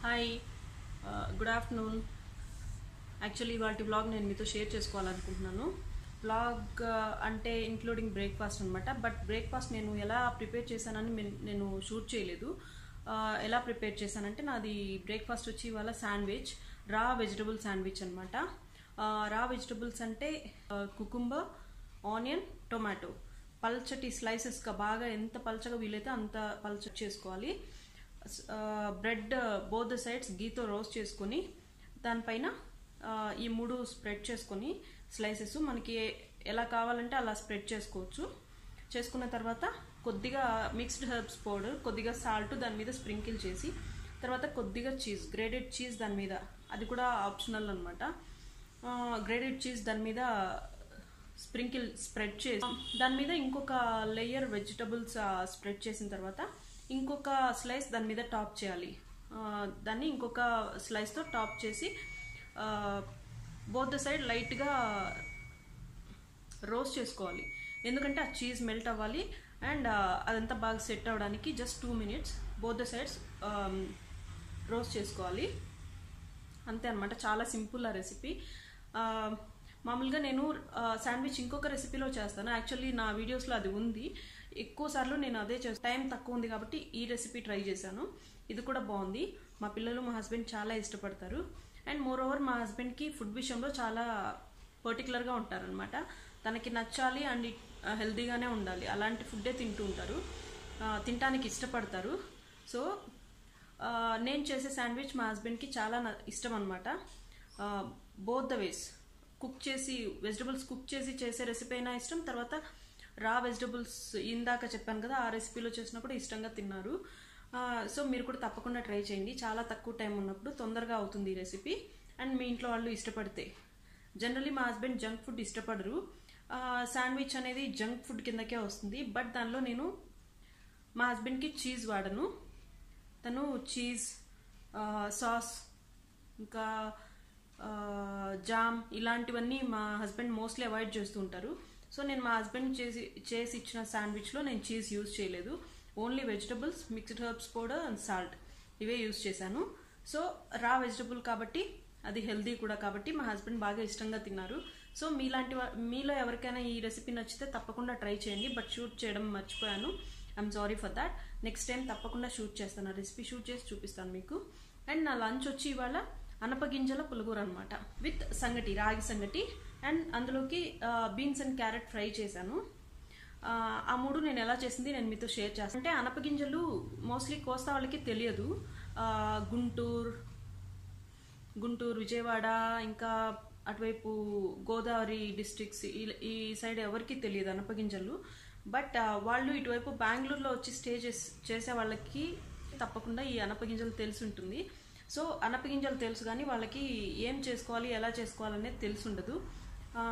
hi good afternoon actually ఇవాళ blog నేను మీతో షేర్ చేసుకోవాలనుకుంటున్నాను బ్లాగ్ అంటే ఇంక్లూడింగ్ బ్రేక్ఫాస్ట్ అనమాట బట్ బ్రేక్ఫాస్ట్ నేను ఎలా ప్రిపేర్ చేశానని మెన్- నేను షూట్ చేయలేదు ఆ, ఎలా ప్రిపేర్ చేశానంటే నాది బ్రేక్ఫాస్ట్ వచ్చి ఇవాళ శాండ్విచ్ రా వెజిటబుల్ శాండ్విచ్ అనమాట రా వెజిటబుల్స్ అంటే కుకుంబర్ ఆనియన్ టొమాటో పల్చటి స్లైసెస్గా బాగా ఎంత పల్చగా వీలైతే అంత పల్చ చేసుకోవాలి బ్రెడ్ బోత్ ద సైడ్స్ గీతో రోస్ట్ చేసుకొని దానిపైన ఆ, ఈ మూడు స్ప్రెడ్ చేసుకొని స్లైసెస్ మనకి ఎలా కావాలంటే అలా స్ప్రెడ్ చేసుకోవచ్చు చేసుకున్న తర్వాత కొద్దిగా మిక్స్డ్ హెర్బ్స్ పౌడర్ కొద్దిగా సాల్ట్ దాని మీద స్ప్రింకిల్ చేసి తర్వాత కొద్దిగా చీజ్ గ్రేడెడ్ చీజ్ దాని మీద అది కూడా ఆప్షనల్ అనమాట గ్రేడెడ్ చీజ్ దాని మీద స్ప్రింకిల్ స్ప్రెడ్ చేసి దాని మీద ఇంకొక లేయర్ వెజిటబుల్స్ స్ప్రెడ్ చేసిన తర్వాత ఇంకొక స్లైస్ దాని మీద టాప్ చేయాలి ఆ, దాన్ని ఇంకొక స్లైస్తో టాప్ చేసి బోత్ ద సైడ్ లైట్గా రోస్ట్ చేసుకోవాలి ఎందుకంటే ఆ చీజ్ మెల్ట్ అవ్వాలి అండ్ అదంతా బాగా సెట్ అవ్వడానికి just two minutes both the sides roast చేసుకోవాలి అంతే అనమాట చాలా సింపుల్ ఆ రెసిపీ మామూలుగా నేను శాండ్విచ్ ఇంకొక రెసిపీలో చేస్తాను యాక్చువల్లీ నా వీడియోస్లో అది ఉంది ఎక్కువ సార్లు నేను అదే చేస్తాను టైం తక్కువ ఉంది కాబట్టి ఈ రెసిపీ ట్రై చేశాను ఇది కూడా బాగుంది మా పిల్లలు మా హస్బెండ్ చాలా ఇష్టపడతారు అండ్ మోర్ ఓవర్ మా హస్బెండ్కి ఫుడ్ విషయంలో చాలా పర్టికులర్గా ఉంటారనమాట తనకి నచ్చాలి అండ్ హెల్తీగానే ఉండాలి అలాంటి ఫుడ్డే తింటూ ఉంటారు ఆ, తినటానికి ఇష్టపడతారు సో ఆ, నేను చేసే శాండ్విచ్ మా హస్బెండ్కి చాలా న- ఇష్టం అనమాట బోత్ ద వేస్ కుక్ చేసి వెజిటబుల్స్ కుక్ చేసి చేసే రెసిపీ అయినా ఇష్టం తర్వాత రా వెజిటబుల్స్ ఇందాక చెప్పాను కదా ఆ రెసిపీలో చేసినా కూడా ఇష్టంగా తిన్నారు ఆ, సో మీరు కూడా తప్పకుండా ట్రై చేయండి చాలా తక్కువ టైం ఉన్నప్పుడు తొందరగా అవుతుంది ఈ రెసిపీ అండ్ మీ ఇంట్లో వాళ్ళు ఇష్టపడితే జనరలీ మా హస్బెండ్ జంక్ ఫుడ్ ఇష్టపడరు శాండ్విచ్ అనేది జంక్ ఫుడ్ కిందకే వస్తుంది బట్ దానిలో నేను మా హస్బెండ్కి చీజ్ వాడను తను చీజ్ ఆ, సాస్ ఇంకా ఆ, జామ్ ఇలాంటివన్నీ మా హస్బెండ్ మోస్ట్లీ అవాయిడ్ చేస్తూ ఉంటారు సో నేను మా హస్బెండ్ చేసి చేసి ఇచ్చిన శాండ్విచ్లో నేను చీజ్ యూజ్ చేయలేదు only vegetables mixed herbs powder and salt ఇవే యూజ్ చేశాను సో రా వెజిటబుల్ కాబట్టి అది హెల్దీ కూడా కాబట్టి మా హస్బెండ్ బాగా ఇష్టంగా తిన్నారు సో మీలాంటి వా- మీలో ఎవరికైనా ఈ రెసిపీ నచ్చితే తప్పకుండా ట్రై చేయండి బట్ షూట్ చేయడం మర్చిపోయాను I'm sorry for that next time తప్పకుండా షూట్ చేస్తాను ఆ రెసిపీ షూట్ చేసి చూపిస్తాను మీకు అండ్ నా లంచ్ వచ్చి ఇవాళ అనపగింజల పులుగుర అనమాట విత్ సంగటి రాగి సంగటి అండ్ అందులోకి బీన్స్ అండ్ క్యారెట్ ఫ్రై చేశాను ఆ, ఆ మూడు నేను ఎలా చేసింది నేను మీతో షేర్ చేస్తాను అంటే అనపగింజలు మోస్ట్లీ కోస్తా వాళ్ళకి తెలియదు ఆ, గుంటూరు గుంటూరు విజయవాడ ఇంకా అటువైపు గోదావరి డిస్ట్రిక్ట్స్ ఈ సైడ్ ఎవరికి తెలియదు అనపగింజలు బట్ ఆ, వాళ్ళు ఇటువైపు బెంగళూరులో వచ్చి స్టే చేస్- చేసే వాళ్ళకి తప్పకుండా ఈ అనపగింజలు తెలిసి ఉంటుంది సో అనపగింజలు తెలుసు కానీ వాళ్ళకి ఏం చేసుకోవాలి ఎలా చేసుకోవాలనేది తెలిసి ఉండదు ఆ,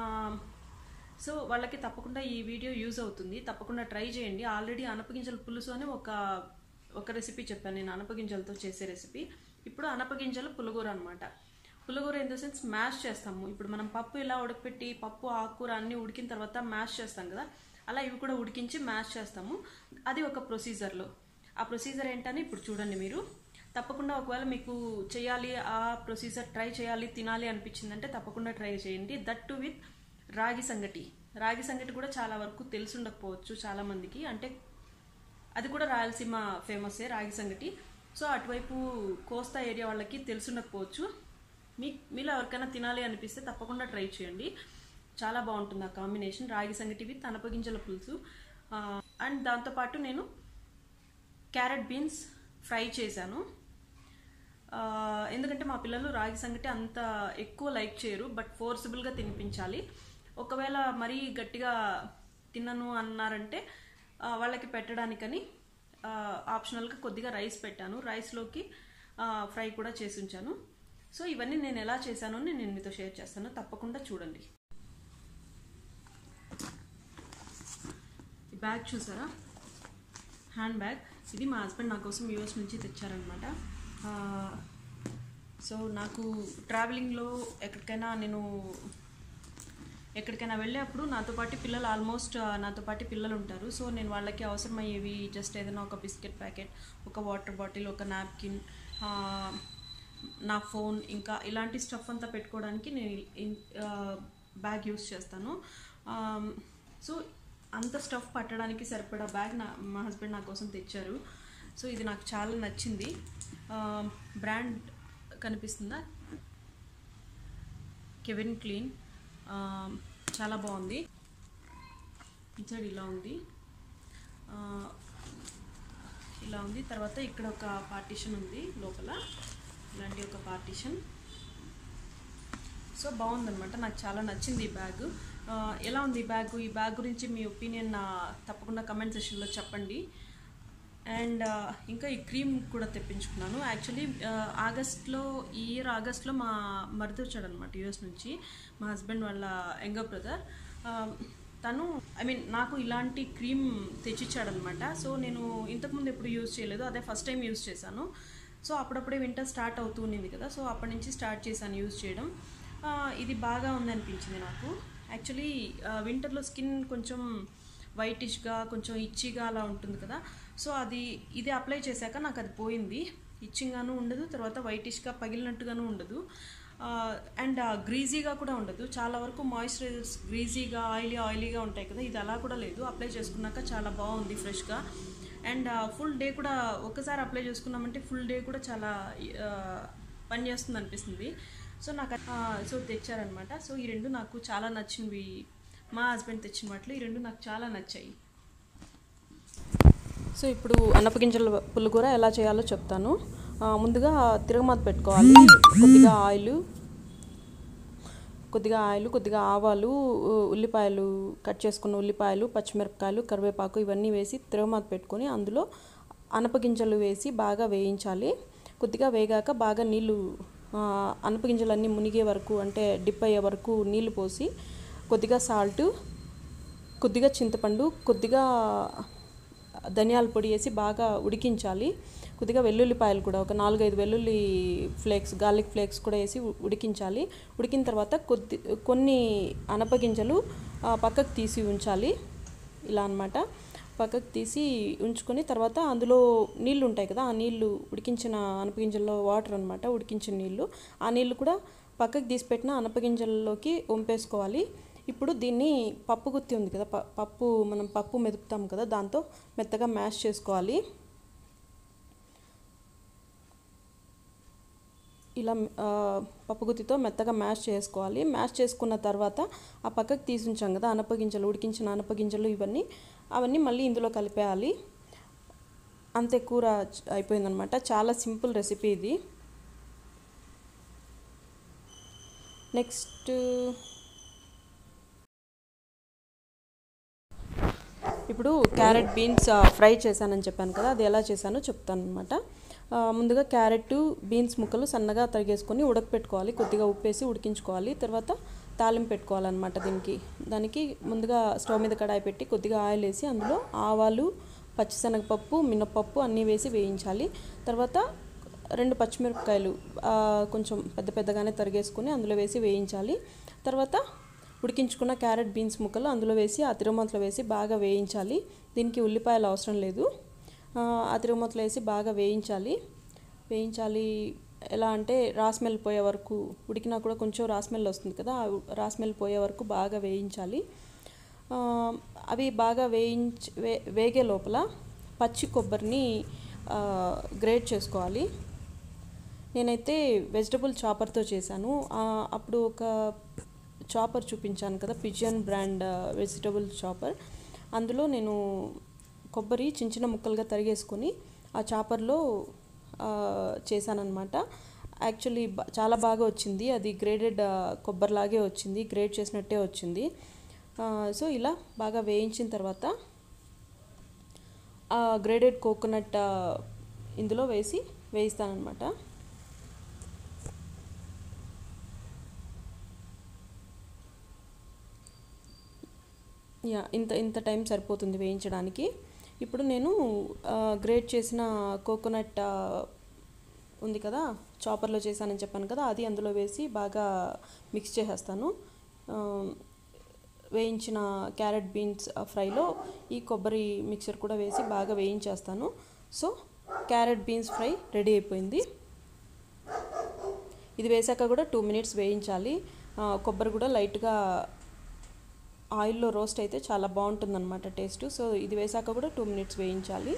సో వాళ్ళకి తప్పకుండా ఈ వీడియో యూజ్ అవుతుంది తప్పకుండా ట్రై చేయండి ఆల్రెడీ అనపగింజల పులుసు అని ఒక ఒక రెసిపీ చెప్పాను నేను అనపగింజలతో చేసే రెసిపీ ఇప్పుడు అనపగింజల పులుగూర అనమాట పులుగూర ఇన్ ద సెన్స్ మ్యాష్ చేస్తాము ఇప్పుడు మనం పప్పు ఇలా ఉడకపెట్టి పప్పు ఆకుకూర అన్ని ఉడికిన తర్వాత మ్యాష్ చేస్తాం కదా అలా ఇవి కూడా ఉడికించి మ్యాష్ చేస్తాము అది ఒక ప్రొసీజర్లో ఆ ప్రొసీజర్ ఏంటని ఇప్పుడు చూడండి మీరు తప్పకుండా ఒకవేళ మీకు చేయాలి ఆ ప్రొసీజర్ ట్రై చేయాలి తినాలి అనిపించిందంటే తప్పకుండా ట్రై చేయండి దట్ టు విత్ రాగి సంగటి రాగి సంగటి కూడా చాలా వరకు తెలిసి ఉండకపోవచ్చు చాలా మందికి అంటే అది కూడా రాయలసీమ ఫేమసే రాగి సంగటి సో అటువైపు కోస్తా ఏరియా వాళ్ళకి తెలిసి ఉండకపోవచ్చు మీ మీలో ఎవరికైనా తినాలి అనిపిస్తే తప్పకుండా ట్రై చేయండి చాలా బాగుంటుంది ఆ కాంబినేషన్ రాగి సంగటి విత్ అనపగింజల పులుసు అండ్ దాంతోపాటు నేను క్యారెట్ బీన్స్ ఫ్రై చేశాను ఆ, ఎందుకంటే మా పిల్లలు రాగి సంగటి అంత ఎక్కువ లైక్ చేయరు బట్ ఫోర్సిబుల్గా తినిపించాలి ఒకవేళ మరీ గట్టిగా తినను అన్నారంటే ఆ, వాళ్ళకి పెట్టడానికని ఆ, ఆప్షనల్గా కొద్దిగా రైస్ పెట్టాను రైస్లోకి ఆ, ఫ్రై కూడా చేసి ఉంచాను సో ఇవన్నీ నేను ఎలా చేశానో అని నేను మీతో షేర్ చేస్తాను తప్పకుండా చూడండి ఈ బ్యాగ్ చూసారా హ్యాండ్ బ్యాగ్ ఇది మా హస్బెండ్ నా కోసం యూఎస్ నుంచి తెచ్చారనమాట సో నాకు ట్రావెలింగ్లో ఎక్కడికైనా నేను ఎక్కడికైనా వెళ్ళేప్పుడు నాతో పాటు పిల్లలు ఆల్మోస్ట్ నాతో పాటు పిల్లలు ఉంటారు సో నేను వాళ్ళకి అవసరమయ్యేవి జస్ట్ ఏదైనా ఒక బిస్కెట్ ప్యాకెట్ ఒక వాటర్ బాటిల్ ఒక నాప్కిన్ నా ఫోన్ ఇంకా ఇలాంటి స్టఫ్ అంతా పెట్టుకోవడానికి నేను ఇన్- ఆ, బ్యాగ్ యూస్ చేస్తాను ఆమ్, సో అంత స్టఫ్ పట్టడానికి సరిపడా బ్యాగ్ నా మా హస్బెండ్ నా కోసం తెచ్చారు సో ఇది నాకు చాలా నచ్చింది ఆమ్, బ్రాండ్ కనిపిస్తుందా కెవిన్ క్లీన్ ఆమ్, చాలా బాగుంది ఇన్సైడ్ ఇలా ఉంది ఆ, ఇలా ఉంది తర్వాత ఇక్కడ ఒక పార్టీషన్ ఉంది లోపల ఇలాంటి ఒక పార్టీషన్ సో బాగుందన్నమాట నాకు చాలా నచ్చింది ఈ బ్యాగ్ ఆ, ఎలా ఉంది ఈ బ్యాగ్ ఈ బ్యాగ్ గురించి మీ ఒపీనియన్ తప్పకుండా కమెంట్ సెషన్లో చెప్పండి అండ్ ఇంకా ఈ క్రీమ్ కూడా తెప్పించుకున్నాను యాక్చువల్లీ ఆగస్ట్లో ఈ ఇయర్ ఆగస్ట్లో మా మరిది వచ్చాడు అనమాట యూఎస్ నుంచి మా హస్బెండ్ వాళ్ళ యంగర్ బ్రదర్ తను ఐ మీన్ నాకు ఇలాంటి క్రీమ్ తెచ్చిచ్చాడనమాట సో నేను ఇంతకుముందు ఎప్పుడు యూజ్ చేయలేదు అదే ఫస్ట్ టైం యూజ్ చేశాను సో అప్పుడప్పుడే వింటర్ స్టార్ట్ అవుతూ ఉన్నింది కదా సో అప్పటి నుంచి స్టార్ట్ చేశాను యూజ్ చేయడం ఆ, ఇది బాగా ఉంది అనిపించింది నాకు యాక్చువల్లీ వింటర్లో స్కిన్ కొంచెం వైటిష్గా కొంచెం ఇచ్చిగా అలా ఉంటుంది కదా సో అది ఇది అప్లై చేశాక నాకు అది పోయింది ఇచ్చింగ్గాను ఉండదు తర్వాత వైటిష్గా పగిలినట్టుగాను ఉండదు అండ్ గ్రీజీగా కూడా ఉండదు చాలా వరకు మాయిశ్చరైజర్స్ గ్రీజీగా ఆయిలీ ఆయిలీగా ఉంటాయి కదా ఇది అలా కూడా లేదు అప్లై చేసుకున్నాక చాలా బాగుంది ఫ్రెష్గా అండ్ ఫుల్ డే కూడా ఒకసారి అప్లై చేసుకున్నామంటే ఫుల్ డే కూడా చాలా ఆ, పని చేస్తుంది అనిపిస్తుంది సో నాకు ఆ, సో తెచ్చారనమాట సో ఈ రెండు నాకు చాలా నచ్చినవి మా హస్బెండ్ తెచ్చిన వాటిలో ఈ రెండు నాకు చాలా నచ్చాయి సో ఇప్పుడు అన్నపగింజల పుల్లకూర ఎలా చేయాలో చెప్తాను ఆ, ముందుగా తిరగమాత పెట్టుకోవాలి కొద్దిగా ఆయిల్ కొద్దిగా ఆయిల్ కొద్దిగా ఆవాలు ఉ- ఉల్లిపాయలు కట్ చేసుకున్న ఉల్లిపాయలు పచ్చిమిరపకాయలు కరివేపాకు ఇవన్నీ వేసి తిరగమాత పెట్టుకొని అందులో అనపగింజలు వేసి బాగా వేయించాలి కొద్దిగా వేగాక బాగా నీళ్ళు ఆ, అనపగింజలన్నీ మునిగే వరకు అంటే డిప్ అయ్యే వరకు నీళ్లు పోసి కొద్దిగా సాల్ట్ కొద్దిగా చింతపండు కొద్దిగా ధనియాల పొడి వేసి బాగా ఉడికించాలి కొద్దిగా వెల్లుల్లిపాయలు కూడా ఒక నాలుగైదు వెల్లుల్లి ఫ్లేక్స్ గార్లిక్ ఫ్లేక్స్ కూడా వేసి ఉ- ఉడికించాలి ఉడికిన తర్వాత కొద్ది కొన్ని అనపగింజలు ఆ, పక్కకు తీసి ఉంచాలి ఇలా అన్నమాట పక్కకు తీసి ఉంచుకొని తర్వాత అందులో నీళ్లు ఉంటాయి కదా ఆ నీళ్లు ఉడికించిన అనపగింజల్లో వాటర్ అనమాట ఉడికించిన నీళ్లు ఆ నీళ్లు కూడా పక్కకు తీసి పెట్టిన అనపగింజల్లోకి వంపేసుకోవాలి ఇప్పుడు దీన్ని పప్పు గుత్తి ఉంది కదా ప- పప్పు మనం పప్పు మెదుపుతాం కదా దాంతో మెత్తగా మ్యాష్ చేసుకోవాలి ఇలా ఆ, పప్పు గుత్తితో మెత్తగా మ్యాష్ చేసుకోవాలి మ్యాష్ చేసుకున్న తర్వాత ఆ పక్కకు తీసి ఉంచాం కదా అనపగింజలు ఉడికించిన అనపగింజలు ఇవన్నీ అవన్నీ మళ్ళీ ఇందులో కలిపేయాలి అంతే కూర చ- అయిపోయిందనమాట చాలా సింపుల్ రెసిపీ ఇది నెక్స్ట్ ఇప్పుడు క్యారెట్ బీన్స్ ఫ్రై చేశానని చెప్పాను కదా అది ఎలా చేశానో చెప్తాను అనమాట ముందుగా క్యారెట్ బీన్స్ ముక్కలు సన్నగా తరిగేసుకొని ఉడకపెట్టుకోవాలి కొద్దిగా ఉప్పేసి ఉడికించుకోవాలి తర్వాత తాలింపు పెట్టుకోవాలన్నమాట దీనికి దానికి ముందుగా స్టవ్ మీద కడాయి పెట్టి కొద్దిగా ఆయిల్ వేసి అందులో ఆవాలు పచ్చిశనగపప్పు మినప్పప్పు అన్నీ వేసి వేయించాలి తర్వాత రెండు పచ్చిమిరపకాయలు ఆ, కొంచెం పెద్ద పెద్దగానే తరిగేసుకొని అందులో వేసి వేయించాలి తర్వాత ఉడికించుకున్న క్యారెట్ బీన్స్ ముక్కలు అందులో వేసి ఆ తిరుమతలో వేసి బాగా వేయించాలి దీనికి ఉల్లిపాయలు అవసరం లేదు ఆ, ఆ తిరుమతలో వేసి బాగా వేయించాలి వేయించాలి ఎలా అంటే రాస్మెల్ పోయే వరకు ఉడికినా కూడా కొంచెం రాస్మెల్ వస్తుంది కదా ఆ రాస్మెల్ పోయే వరకు బాగా వేయించాలి ఆ, అవి బాగా వేయించ వే వేగే లోపల పచ్చి కొబ్బరిని ఆ, గ్రేట్ చేసుకోవాలి నేనైతే వెజిటబుల్ చాపర్తో చేశాను ఆ, అప్పుడు ఒక చాపర్ చూపించాను కదా పిజియన్ బ్రాండ్ వెజిటబుల్ చాపర్ అందులో నేను కొబ్బరి చిన్న చిన్న ముక్కలుగా తరిగేసుకొని ఆ చాపర్లో చేశానన్నమాట యాక్చువల్లీ బ- చాలా బాగా వచ్చింది అది గ్రేడెడ్ కొబ్బరిలాగే వచ్చింది గ్రేడ్ చేసినట్టే వచ్చింది ఆ, సో ఇలా బాగా వేయించిన తర్వాత ఆ గ్రేడెడ్ కోకోనట్ ఆ, ఇందులో వేసి వేయిస్తానమాట యా ఇంత ఇంత టైం సరిపోతుంది వేయించడానికి ఇప్పుడు నేను ఆ, గ్రేట్ చేసిన కోకోనట్ ఆ, ఉంది కదా చాపర్లో చేశానని చెప్పాను కదా అది అందులో వేసి బాగా మిక్స్ చేసేస్తాను ఆ, వేయించిన క్యారెట్ బీన్స్ ఫ్రైలో ఈ కొబ్బరి మిక్చర్ కూడా వేసి బాగా వేయించేస్తాను so carrot beans fry ready అయిపోయింది ఇది వేసాక కూడా టూ మినిట్స్ వేయించాలి ఆ, కొబ్బరి కూడా లైట్గా ఆయిల్లో రోస్ట్ అయితే చాలా బాగుంటుందన్నమాట టేస్ట్ సో ఇది వేసాక కూడా టూ మినిట్స్ వేయించాలి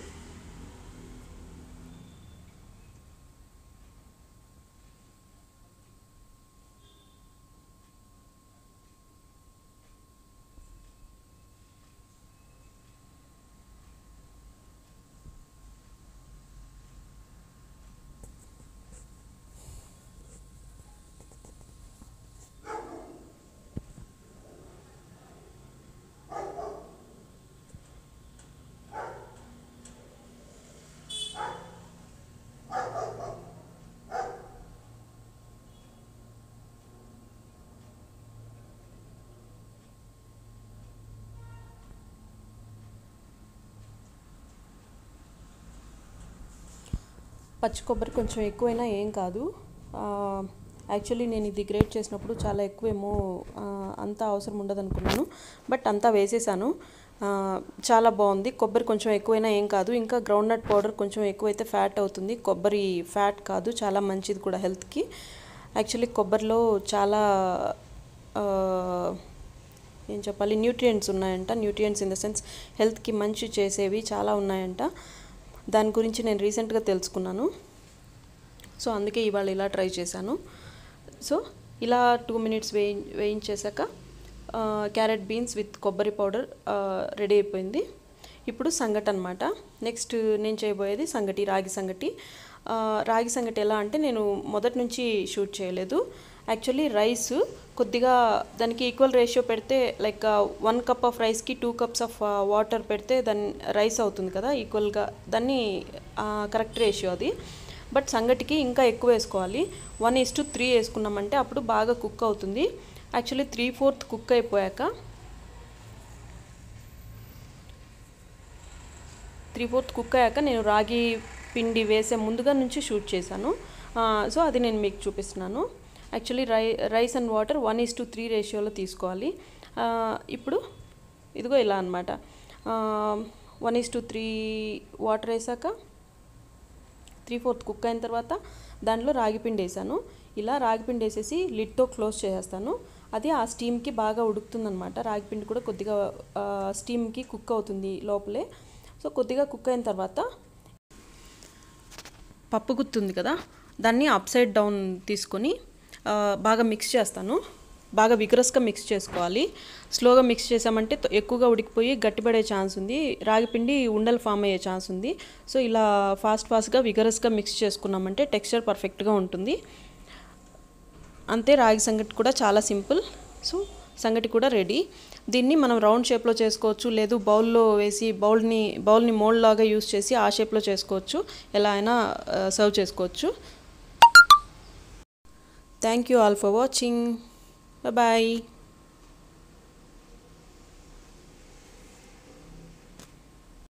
పచ్చి కొబ్బరి కొంచెం ఎక్కువైనా ఏం కాదు యాక్చువల్లీ నేను ఇది గ్రేట్ చేసినప్పుడు చాలా ఎక్కువేమో ఆ, అంత అవసరం ఉండదు అనుకున్నాను బట్ అంతా వేసేసాను ఆ, చాలా బాగుంది కొబ్బరి కొంచెం ఎక్కువైనా ఏం కాదు ఇంకా గ్రౌండ్ నట్ పౌడర్ కొంచెం ఎక్కువైతే ఫ్యాట్ అవుతుంది కొబ్బరి ఫ్యాట్ కాదు చాలా మంచిది కూడా హెల్త్కి యాక్చువల్లీ కొబ్బరిలో చాలా ఆ, ఏం చెప్పాలి న్యూట్రియంట్స్ ఉన్నాయంట న్యూట్రియంట్స్ ఇన్ ద సెన్స్ హెల్త్కి మంచి చేసేవి చాలా ఉన్నాయంట దాని గురించి నేను రీసెంట్గా తెలుసుకున్నాను సో అందుకే ఇవాళ ఇలా ట్రై చేశాను సో ఇలా టూ మినిట్స్ వేయి వేయించేసాక క్యారెట్ బీన్స్ విత్ కొబ్బరి పౌడర్ రెడీ అయిపోయింది ఇప్పుడు సంగటి అనమాట నెక్స్ట్ నేను చేయబోయేది సంగటి రాగి సంగటి ఆ, రాగి సంగటి ఎలా అంటే నేను మొదటి నుంచి షూట్ చేయలేదు యాక్చువల్లీ రైస్ కొద్దిగా దానికి ఈక్వల్ రేషియో పెడితే లైక్ వన్ కప్ ఆఫ్ రైస్కి టూ కప్స్ ఆఫ్ వాటర్ పెడితే దాని రైస్ అవుతుంది కదా ఈక్వల్గా దాన్ని కరెక్ట్ రేషియో అది బట్ సంగటికి ఇంకా ఎక్కువ వేసుకోవాలి వన్ ఇస్ టు త్రీ వేసుకున్నామంటే అప్పుడు బాగా కుక్ అవుతుంది యాక్చువల్లీ త్రీ ఫోర్త్ కుక్ అయిపోయాక త్రీ ఫోర్త్ కుక్ అయ్యాక నేను రాగి పిండి వేసే ముందుగా నుంచి షూట్ చేశాను సో అది నేను మీకు చూపిస్తున్నాను యాక్చువల్లీ రై rice and water one is to three రేషియోలో తీసుకోవాలి ఆ, ఇప్పుడు ఇదిగో ఇలా అనమాట one is to three water వేసాక త్రీ ఫోర్త్ కుక్ అయిన తర్వాత దాంట్లో రాగిపిండి వేసాను ఇలా రాగిపిండి వేసేసి లిడ్తో క్లోజ్ చేసేస్తాను అది ఆ స్టీమ్కి బాగా ఉడుకుతుందనమాట రాగిపిండి కూడా కొద్దిగా ఆ, స్టీమ్కి కుక్ అవుతుంది లోపలే సో కొద్దిగా కుక్ అయిన తర్వాత పప్పు గుత్తుంది కదా దాన్ని అప్ సైడ్ డౌన్ తీసుకొని ఆ, బాగా మిక్స్ చేస్తాను బాగా విగరస్గా మిక్స్ చేసుకోవాలి స్లోగా మిక్స్ చేసామంటే తొ- ఎక్కువగా ఉడికిపోయి గట్టిపడే ఛాన్స్ ఉంది రాగిపిండి ఉండలు ఫామ్ అయ్యే ఛాన్స్ ఉంది సో ఇలా ఫాస్ట్ ఫాస్ట్గా విగరస్గా మిక్స్ చేసుకున్నామంటే టెక్స్చర్ పర్ఫెక్ట్గా ఉంటుంది అంతే రాగి సంగటి కూడా చాలా సింపుల్ సో సంగటి కూడా రెడీ దీన్ని మనం రౌండ్ షేప్లో చేసుకోవచ్చు లేదు బౌల్లో వేసి బౌల్ని బౌల్ని మోల్డ్ లాగా యూస్ చేసి ఆ షేప్లో చేసుకోవచ్చు ఎలా అయినా సర్వ్ చేసుకోవచ్చు thank you all for watching bye